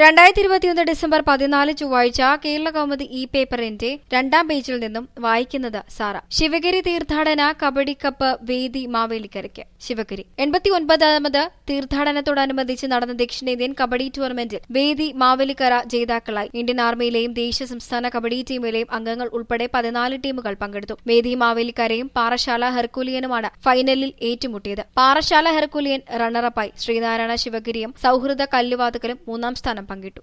രണ്ടായിരത്തി ഇരുപത്തിയൊന്ന് ഡിസംബർ പതിനാല് ചൊവ്വാഴ്ച കേരള കൗമുദി ഇ പേപ്പറിന്റെ രണ്ടാം പേജിൽ നിന്നും വായിക്കുന്നത് സാറ ശിവഗിരി തീർത്ഥാടന കബഡി കപ്പ് വേദി മാവേലിക്കരയ്ക്ക് ശിവഗിരി എൺപത്തി ഒൻപതാമത് തീർത്ഥാടനത്തോടനുബന്ധിച്ച് നടന്ന ദക്ഷിണേന്ത്യൻ കബഡി ടൂർണമെന്റിൽ വേദി മാവേലിക്കര ജേതാക്കളായി ഇന്ത്യൻ ആർമിയിലെയും ദേശീയ സംസ്ഥാന കബഡി ടീമിലെയും അംഗങ്ങൾ ഉൾപ്പെടെ പതിനാല് ടീമുകൾ പങ്കെടുത്തു വേദി മാവേലിക്കരയും പാറശാല ഹെർക്കുലിയനുമാണ് ഫൈനലിൽ ഏറ്റുമുട്ടിയത് പാറശാല ഹെർക്കുലിയൻ റണ്ണറപ്പായി ശ്രീനാരായണ ശിവഗിരിയും സൌഹൃദ കല്ലുവാതുക്കലും മൂന്നാം സ്ഥാനം പങ്കിട്ടു